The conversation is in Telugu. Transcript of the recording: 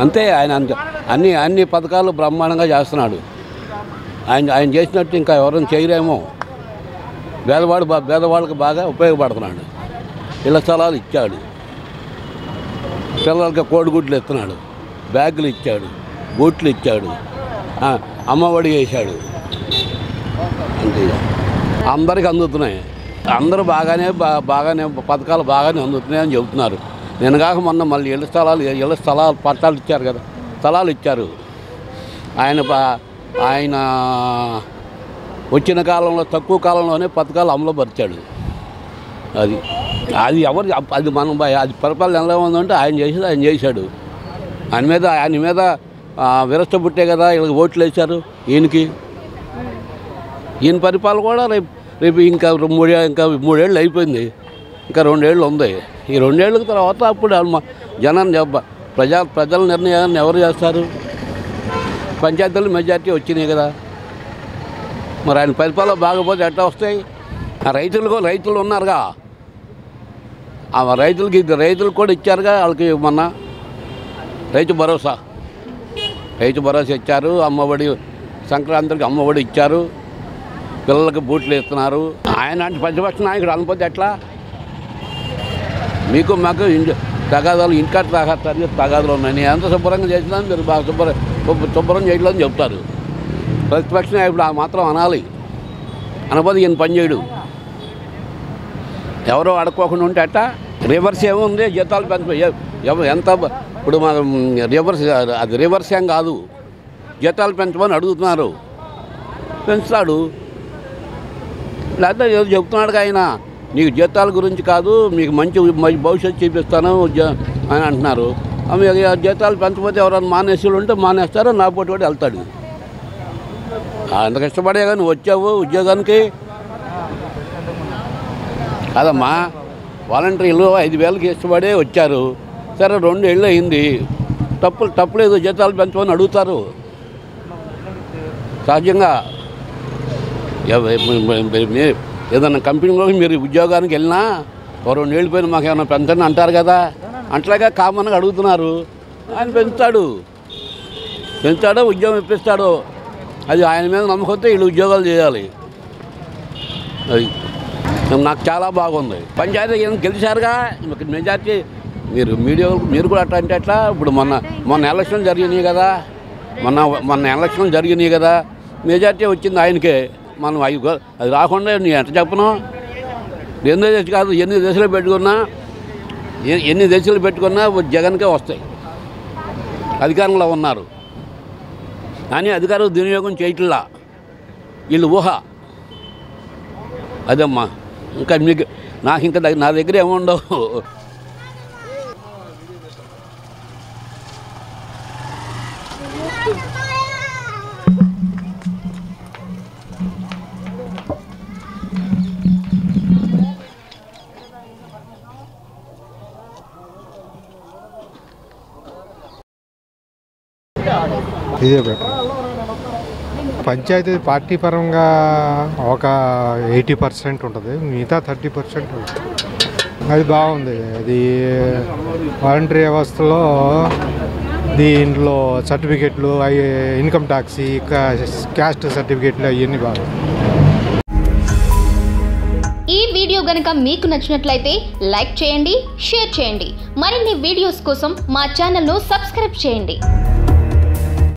అంతే ఆయన అంత- అన్ని అన్ని పథకాలు బ్రహ్మాండంగా చేస్తున్నాడు ఆయన ఆయన చేసినట్టు ఇంకా ఎవరైనా చేయరేమో పేదవాడు బా- పేదవాళ్ళకి బాగా ఉపయోగపడుతున్నాడు ఇళ్ళ స్థలాలు ఇచ్చాడు పిల్లలకి కోడిగుడ్లు ఇస్తున్నాడు బ్యాగులు ఇచ్చాడు బూట్లు ఇచ్చాడు ఆ, అమ్మఒడి వేశాడు అంతే ఇక. అందరికి అందుతున్నాయి అందరూ బాగానే బా- బాగానే పథకాలు బాగానే అందుతున్నాయని చెబుతున్నారు నేను కాక మొన్న మళ్ళీ ఇళ్ళ స్థలాలు ఇళ్ళ స్థలాలు పట్టాలు ఇచ్చారు కదా స్థలాలు ఇచ్చారు ఆయన ప- ఆయన వచ్చిన కాలంలో తక్కువ కాలంలోనే పథకాలు అమలు పరిచాడు అది అది ఎవరు అది మనం బ- అది పరిపాలన ఎలా ఉందంటే ఆయన చేసేది ఆయన చేశాడు ఆయన మీద ఆయన మీద ఆ, విరస్త పుట్టే కదా వీళ్ళకి ఓట్లు వేశారు ఈయనకి ఈయన పరిపాలన కూడా రేపు రేపు ఇంకా రెండు- మూడే ఇంకా మూడేళ్ళు అయిపోయింది ఇంకా రెండేళ్ళు ఉంది ఈ రెండేళ్ళ తర్వాత అప్పుడు అమ్మ- జనాన్ని చెప్ప- ప్రజా ప్రజల నిర్ణయాన్ని ఎవరు చేస్తారు పంచాయతీలు మెజార్టీ వచ్చినాయి కదా మరి ఆయన పరిపాలన బాగపోతే ఎట్లా వస్తాయి ఆ రైతులకు రైతులు ఉన్నారుగా ఆ రైతులకి ఇది రైతులకు కూడా ఇచ్చారుగా వాళ్ళకి మొన్న రైతు భరోసా రైతు భరోసా ఇచ్చారు అమ్మఒడి సంక్రాంతికి అమ్మఒడి ఇచ్చారు పిల్లలకి బూట్లు ఇస్తున్నారు ఆయన అంటే ప్రతిపక్ష నాయకుడు అనుకోతే ఎట్లా మీకు మాకు ఇంటి తగాదాలు ఇంటికాట తాగారు తగాదాలు ఉన్నాయి నేను ఎంత శుభ్రంగా చేసినా మీరు బాగా శుభ్ర శుభ్ర- శుభ్రం చేయట్లేదని చెప్తారు ప్రతిపక్ష నాయకుడు ఆ మాత్రం అనాలి అనబోదు ఈయన పని చేయడు ఎవరో అడుక్కోకుండా ఉంటే అట్ట రివర్స్ ఏముంది జీతాలు పెంచ ఎ- ఎవ- ఎంత బ- ఇప్పుడు మనం రివర్స్ అది రివర్స్ ఏం కాదు జీతాలు పెంచమని అడుగుతున్నారు పెంచుతాడు లేకపోతే ఏదో చెప్తున్నాడు ఆయన నీకు జీతాల గురించి కాదు మీకు మంచి మంచి భవిష్యత్తు చూపిస్తాను జ- అని అంటున్నారు ఆ మీకు ఆ జీతాలు పెంచకపోతే ఎవరైనా మానేసి ఉంటే మానేస్తారు నా పోటీ కూడా వెళ్తాడు ఆ, అంత కష్టపడే కానీ వచ్చావు ఉద్యోగానికి కాదమ్మా వాలంటీర్లు ఐదు వేలకి ఇష్టపడే వచ్చారు సరే రెండు ఏళ్ళు అయింది తప్పులు తప్పులేదు జీతాలు పెంచమని అడుగుతారు సహజంగా ఎవ- మీ- మీ- మీ- మీ- ఏదన్నా కంపెనీలో మీరు ఉద్యోగానికి వెళ్ళినా ఓ రెండు ఏళ్ళు పోయిన మాకు ఏమైనా పెంచండి అంటారు కదా అట్లాగే కామన్గా అడుగుతున్నారు ఆయన పెంచుతాడు పెంచుతాడో ఉద్యోగం ఇప్పిస్తాడో అది ఆయన మీద నమ్మకంతో వీళ్ళు ఉద్యోగాలు చేయాలి అది నాకు చాలా బాగుంది పంచాయతీ ఏం గెలిచారుగా మీకు మెజార్టీ మీరు మీడియా మీరు కూడా అట్లా అంటే ఎట్లా ఇప్పుడు మొన్న మొన్న ఎలక్షన్ జరిగినాయి కదా మొన్న మొన్న ఎలక్షన్ జరిగినాయి కదా మెజార్టీ వచ్చింది ఆయనకే మనం అవి గో- అది రాకుండా నేను ఎట్లా చెప్పను ఎన్ని దేశం కాదు ఎన్ని దేశాలు పెట్టుకున్నా ఎ- ఎన్ని దేశాలు పెట్టుకున్నా జగన్కే వస్తాయి అధికారంలో ఉన్నారు కానీ అధికారం దుర్వినియోగం చేయట్లా వీళ్ళు ఊహ అదమ్మా ఇంకా మీకు నాకు ఇంకా దగ్గ- నా దగ్గర ఏముండవు ఇదే బెటర్ పంచాయతీ పార్టీ పరంగా ఒక ఎయిటీ పర్సెంట్ ఉంటుంది మిగతా థర్టీ పర్సెంట్ అది బాగుంది అది వాలంటరీ వ్యవస్థలో దీంట్లో సర్టిఫికెట్లు అవి ఇన్కమ్ ట్యాక్స్ క్యాస్ట్ సర్టిఫికెట్లు అవన్నీ బాగా ఈ వీడియో గనుక మీకు నచ్చినట్లయితే లైక్ చేయండి షేర్ చేయండి మరిన్ని వీడియోస్ కోసం మా ఛానల్ను సబ్స్క్రైబ్ చేయండి